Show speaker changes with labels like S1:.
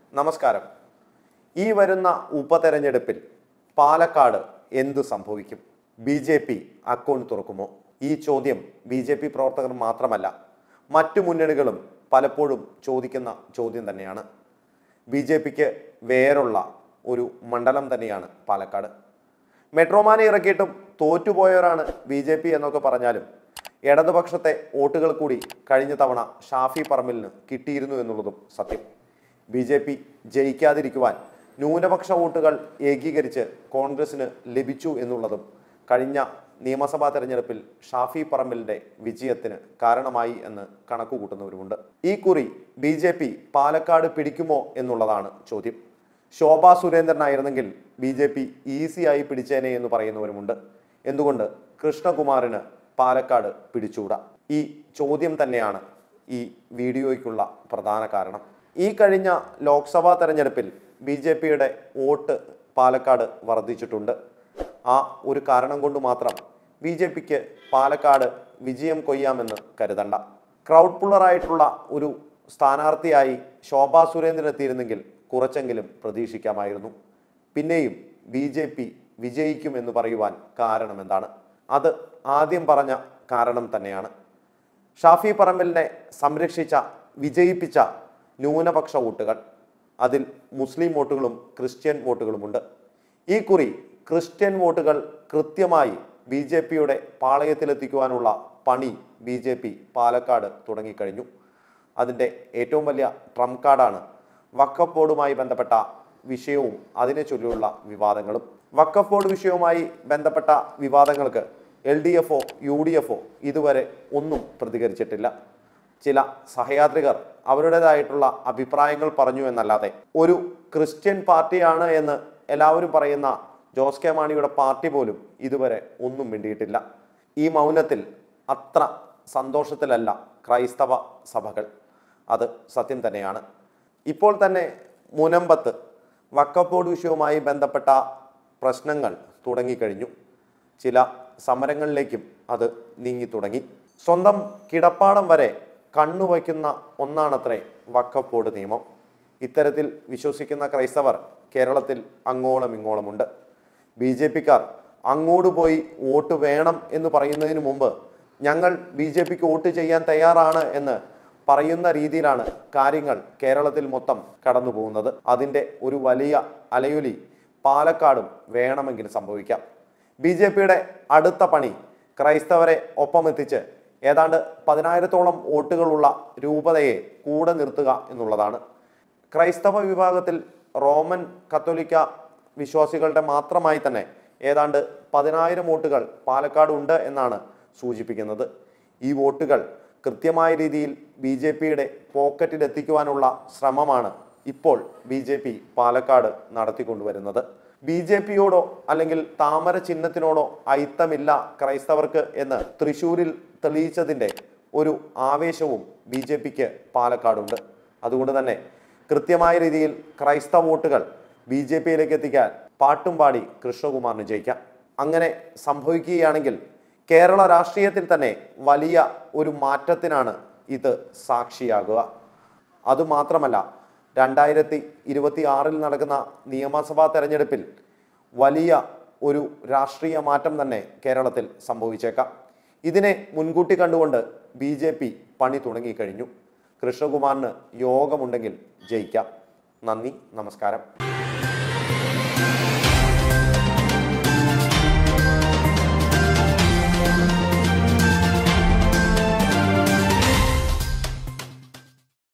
S1: നമസ്കാരം ഈ വരുന്ന ഉപതെരഞ്ഞെടുപ്പിൽ പാലക്കാട് എന്തു സംഭവിക്കും ബി ജെ പി അക്കൗണ്ട് തുറക്കുമോ ഈ ചോദ്യം ബി ജെ പി പ്രവർത്തകർ മാത്രമല്ല മറ്റു മുന്നണികളും പലപ്പോഴും ചോദിക്കുന്ന ചോദ്യം തന്നെയാണ് ബി ജെ പിക്ക് വേറുള്ള ഒരു മണ്ഡലം തന്നെയാണ് പാലക്കാട് മെട്രോമാനെ ഇറക്കിയിട്ടും തോറ്റുപോയവരാണ് ബി ജെ പി എന്നൊക്കെ പറഞ്ഞാലും ഇടതുപക്ഷത്തെ വോട്ടുകൾ കൂടി കഴിഞ്ഞ തവണ ഷാഫി പറമ്പിലിന് കിട്ടിയിരുന്നു എന്നുള്ളതും സത്യം ബി ജെ പി ജയിക്കാതിരിക്കുവാൻ ന്യൂനപക്ഷ വോട്ടുകൾ ഏകീകരിച്ച് കോൺഗ്രസിന് ലഭിച്ചു എന്നുള്ളതും കഴിഞ്ഞ നിയമസഭാ തെരഞ്ഞെടുപ്പിൽ ഷാഫി പറമ്പിലിന്റെ വിജയത്തിന് കാരണമായി എന്ന് കണക്കുകൂട്ടുന്നവരുമുണ്ട് ഈ കുറി ബി ജെ പി പാലക്കാട് പിടിക്കുമോ എന്നുള്ളതാണ് ചോദ്യം ശോഭാ സുരേന്ദ്രനായിരുന്നെങ്കിൽ ബി ജെ പി ഈസിയായി പിടിച്ചേനെ എന്ന് പറയുന്നവരുമുണ്ട് എന്തുകൊണ്ട് കൃഷ്ണകുമാറിന് പാലക്കാട് പിടിച്ചുകൂടാ ഈ ചോദ്യം തന്നെയാണ് ഈ വീഡിയോയ്ക്കുള്ള പ്രധാന കാരണം ഈ കഴിഞ്ഞ ലോക്സഭാ തെരഞ്ഞെടുപ്പിൽ ബി ജെ പിയുടെ വോട്ട് പാലക്കാട് വർദ്ധിച്ചിട്ടുണ്ട് ആ ഒരു കാരണം കൊണ്ട് മാത്രം ബി ജെ പിക്ക് പാലക്കാട് വിജയം കൊയ്യാമെന്ന് കരുതണ്ട ക്രൗഡ് പുള്ളറായിട്ടുള്ള ഒരു സ്ഥാനാർത്ഥിയായി ശോഭാ സുരേന്ദ്രൻ എത്തിയിരുന്നെങ്കിൽ കുറച്ചെങ്കിലും പ്രതീക്ഷിക്കാമായിരുന്നു പിന്നെയും ബി ജെ പി വിജയിക്കുമെന്ന് പറയുവാൻ കാരണം എന്താണ് അത് ആദ്യം പറഞ്ഞ കാരണം തന്നെയാണ് ഷാഫി പറമ്പലിനെ സംരക്ഷിച്ച വിജയിപ്പിച്ച ന്യൂനപക്ഷ വോട്ടുകൾ അതിൽ മുസ്ലിം വോട്ടുകളും ക്രിസ്ത്യൻ വോട്ടുകളുമുണ്ട് ഈ കുറി ക്രിസ്ത്യൻ വോട്ടുകൾ കൃത്യമായി ബി ജെ പിയുടെ പാളയത്തിലെത്തിക്കുവാനുള്ള പണി ബി ജെ പി പാലക്കാട് തുടങ്ങിക്കഴിഞ്ഞു അതിൻ്റെ ഏറ്റവും വലിയ ട്രംപ് കാർഡാണ് വഖഫ് ബോർഡുമായി ബന്ധപ്പെട്ട വിഷയവും അതിനെ ചൊല്ലിയുള്ള വിവാദങ്ങളും വഖഫ് ബോർഡ് വിഷയവുമായി ബന്ധപ്പെട്ട വിവാദങ്ങൾക്ക് എൽ ഡി എഫോ യു ഡി എഫോ ഇതുവരെ ഒന്നും പ്രതികരിച്ചിട്ടില്ല ചില സഹയാത്രികർ അവരുടേതായിട്ടുള്ള അഭിപ്രായങ്ങൾ പറഞ്ഞു എന്നല്ലാതെ ഒരു ക്രിസ്ത്യൻ പാർട്ടിയാണ് എന്ന് എല്ലാവരും പറയുന്ന ജോസ് കെ മാണിയുടെ പാർട്ടി പോലും ഇതുവരെ ഒന്നും മിണ്ടിയിട്ടില്ല ഈ മൗനത്തിൽ അത്ര സന്തോഷത്തിലല്ല ക്രൈസ്തവ സഭകൾ അത് സത്യം തന്നെയാണ് ഇപ്പോൾ തന്നെ മുനമ്പത്ത് വക്കഫ് ബോർഡ് വിഷയവുമായി ബന്ധപ്പെട്ട പ്രശ്നങ്ങൾ തുടങ്ങിക്കഴിഞ്ഞു ചില സമരങ്ങളിലേക്കും അത് നീങ്ങി തുടങ്ങി സ്വന്തം കിടപ്പാടം വരെ കണ്ണുവയ്ക്കുന്ന ഒന്നാണത്രേ വക്കഫ് ബോർഡ് നിയമം ഇത്തരത്തിൽ വിശ്വസിക്കുന്ന ക്രൈസ്തവർ കേരളത്തിൽ അങ്ങോളം ഇങ്ങോളമുണ്ട് ബി ജെ പിക്കാർ അങ്ങോട്ട് പോയി വോട്ട് വേണം എന്ന് പറയുന്നതിന് മുമ്പ് ഞങ്ങൾ ബി ജെ പിക്ക് വോട്ട് ചെയ്യാൻ തയ്യാറാണ് എന്ന് പറയുന്ന രീതിയിലാണ് കാര്യങ്ങൾ കേരളത്തിൽ മൊത്തം കടന്നു പോകുന്നത് അതിൻ്റെ ഒരു വലിയ അലയൊലി പാലക്കാടും വേണമെങ്കിൽ സംഭവിക്കാം ബി ജെ പിയുടെ അടുത്ത പണി ക്രൈസ്തവരെ ഒപ്പമെത്തിച്ച് ഏതാണ്ട് പതിനായിരത്തോളം വോട്ടുകളുള്ള രൂപതയെ കൂടെ നിർത്തുക എന്നുള്ളതാണ് ക്രൈസ്തവ വിഭാഗത്തിൽ റോമൻ കത്തോലിക്ക വിശ്വാസികളുടെ മാത്രമായി തന്നെ ഏതാണ്ട് പതിനായിരം വോട്ടുകൾ പാലക്കാട് ഉണ്ട് എന്നാണ് സൂചിപ്പിക്കുന്നത് ഈ വോട്ടുകൾ കൃത്യമായ രീതിയിൽ ബി ജെ പിയുടെ പോക്കറ്റിൽ എത്തിക്കുവാനുള്ള ശ്രമമാണ് ഇപ്പോൾ ബി ജെ പി പാലക്കാട് നടത്തിക്കൊണ്ടുവരുന്നത് ബി ജെ പിയോടോ അല്ലെങ്കിൽ താമര ചിഹ്നത്തിനോടോ അയിത്തമില്ല ക്രൈസ്തവർക്ക് എന്ന് തൃശൂരിൽ തെളിയിച്ചതിൻ്റെ ഒരു ആവേശവും ബി ജെ പിക്ക് പാലക്കാടുണ്ട് അതുകൊണ്ട് തന്നെ കൃത്യമായ രീതിയിൽ ക്രൈസ്തവ വോട്ടുകൾ ബി ജെ പിയിലേക്ക് എത്തിക്കാൻ പാട്ടും പാടി കൃഷ്ണകുമാറിന് ജയിക്കാം അങ്ങനെ സംഭവിക്കുകയാണെങ്കിൽ കേരള രാഷ്ട്രീയത്തിൽ തന്നെ വലിയ ഒരു മാറ്റത്തിനാണ് ഇത് സാക്ഷിയാകുക അതുമാത്രമല്ല രണ്ടായിരത്തി ഇരുപത്തി ആറിൽ നടക്കുന്ന നിയമസഭാ തെരഞ്ഞെടുപ്പിൽ വലിയ ഒരു രാഷ്ട്രീയ മാറ്റം തന്നെ കേരളത്തിൽ സംഭവിച്ചേക്കാം ഇതിനെ മുൻകൂട്ടി കണ്ടുകൊണ്ട് ബി ജെ പി പണി തുടങ്ങിക്കഴിഞ്ഞു കൃഷ്ണകുമാറിന് യോഗമുണ്ടെങ്കിൽ ജയിക്കാം നന്ദി നമസ്കാരം